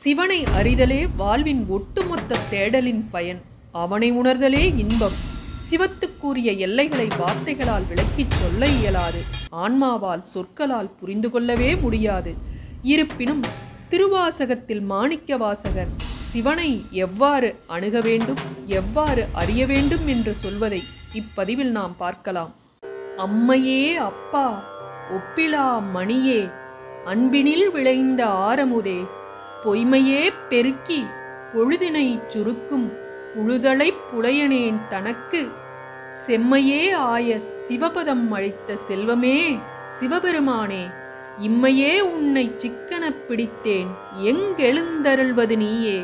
சிவனை அறிதலே வாழ்வின் ஒட்டுமொத்த தேடலின் பயன் அவனை உணர்தலே இன்பம் சிவத்துக்குரிய எல்லைகளை வார்த்தைகளால் விளக்கிச் சொல்ல இயலாது ஆன்மாவால் சொற்களால் புரிந்து கொள்ளவே முடியாது இருப்பினும் திருவாசகத்தில் மாணிக்க வாசகர் சிவனை எவ்வாறு அணுக வேண்டும் எவ்வாறு அறிய வேண்டும் என்று சொல்வதை இப்பதிவில் நாம் பார்க்கலாம் அம்மையே அப்பா ஒப்பிலா மணியே அன்பினில் விளைந்த ஆரமுதே பொய்மையே பெருக்கி பொழுதினைச் சுருக்கும் புழுதலைப் புலையனேன் தனக்கு செம்மையே ஆய சிவபதம் அளித்த செல்வமே சிவபெருமானே இம்மையே உன்னை சிக்கனப் பிடித்தேன் எங்கெழுந்தருள்வது நீயே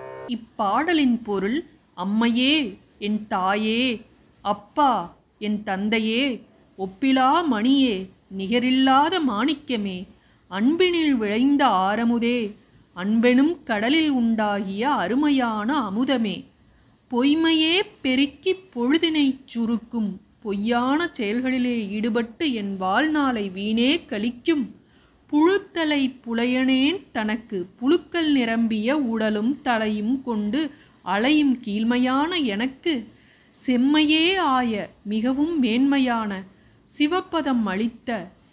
இப்பாடலின் பொருள் அம்மையே என் தாயே அப்பா என் தந்தையே ஒப்பிலா மணியே நிகரில்லாத மாணிக்கமே அன்பினில் விளைந்த ஆரமுதே அன்பெனும் கடலில் உண்டாகிய அருமையான அமுதமே பொய்மையே பெருக்கி பொழுதினைச் சுருக்கும் பொய்யான செயல்களிலே ஈடுபட்டு என் வாழ்நாளை வீணே கழிக்கும் புழுத்தலை புலையனேன் தனக்கு புழுக்கள் நிரம்பிய உடலும் தலையும் கொண்டு அலையும் கீழ்மையான எனக்கு செம்மையே ஆய மிகவும் மேன்மையான சிவப்பதம் அளித்த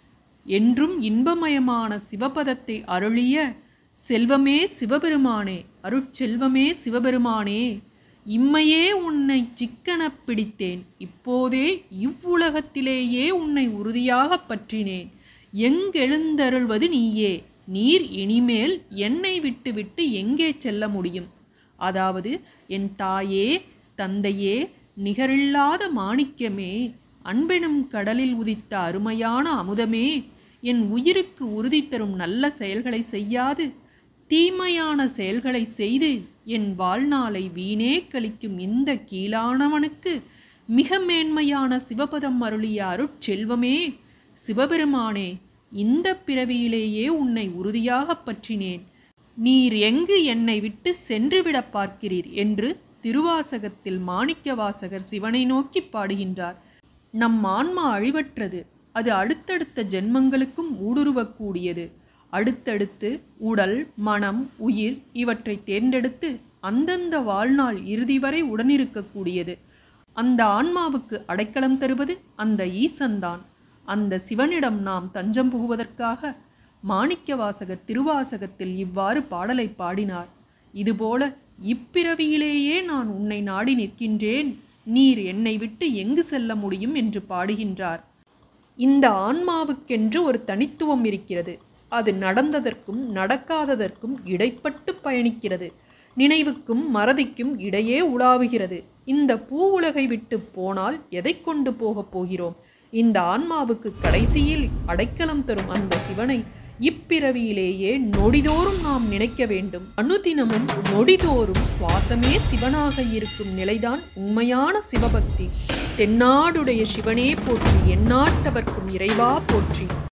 என்றும் இன்பமயமான சிவபதத்தை அருளிய செல்வமே சிவபெருமானே அருட்செல்வமே சிவபெருமானே இம்மையே உன்னை சிக்கனப் பிடித்தேன் இப்போதே இவ்வுலகத்திலேயே உன்னை உறுதியாகப் பற்றினேன் எங்கெழுந்தருள்வது நீயே நீர் இனிமேல் என்னை விட்டுவிட்டு எங்கே செல்ல முடியும் அதாவது என் தாயே தந்தையே நிகரில்லாத மாணிக்கமே அன்பெனும் கடலில் உதித்த அருமையான அமுதமே என் உயிருக்கு உறுதி தரும் நல்ல செயல்களை செய்யாது தீமையான செயல்களை செய்து என் வாழ்நாளை வீணே கழிக்கும் இந்த கீழானவனுக்கு மிக மேன்மையான சிவபதம் அருளிய அருட்செல்வமே சிவபெருமானே இந்த பிறவியிலேயே உன்னை உறுதியாகப் பற்றினேன் நீர் எங்கு என்னை விட்டு சென்றுவிடப் பார்க்கிறீர் என்று திருவாசகத்தில் மாணிக்க வாசகர் சிவனை நோக்கி பாடுகின்றார் நம் ஆன்மா அழிவற்றது அது அடுத்தடுத்த ஜென்மங்களுக்கும் ஊடுருவக்கூடியது அடுத்தடுத்து உடல் மனம் உயிர் இவற்றை தேர்ந்தெடுத்து அந்தந்த வாழ்நாள் இறுதி வரை உடனிருக்கக்கூடியது அந்த ஆன்மாவுக்கு அடைக்கலம் தருவது அந்த ஈசன்தான் அந்த சிவனிடம் நாம் தஞ்சம் புகுவதற்காக மாணிக்கவாசகர் திருவாசகத்தில் இவ்வாறு பாடலை பாடினார் இதுபோல இப்பிறவியிலேயே நான் உன்னை நாடி நிற்கின்றேன் நீர் என்னை விட்டு எங்கு செல்ல முடியும் என்று பாடுகின்றார் இந்த ஆன்மாவுக்கென்று ஒரு தனித்துவம் இருக்கிறது அது நடந்ததற்கும் நடக்காததற்கும் இடைப்பட்டு பயணிக்கிறது நினைவுக்கும் மறதிக்கும் இடையே உலாவுகிறது இந்த பூ உலகை விட்டு போனால் எதை கொண்டு போகப் போகிறோம் இந்த ஆன்மாவுக்கு கடைசியில் அடைக்கலம் தரும் அந்த சிவனை இப்பிறவியிலேயே நொடிதோறும் நாம் நினைக்க வேண்டும் அனுதினமும் நொடிதோறும் சுவாசமே சிவனாக இருக்கும் நிலைதான் உண்மையான சிவபக்தி தென்னாடுடைய சிவனே போற்றி எந்நாட்டவர்க்கும் இறைவா போற்றி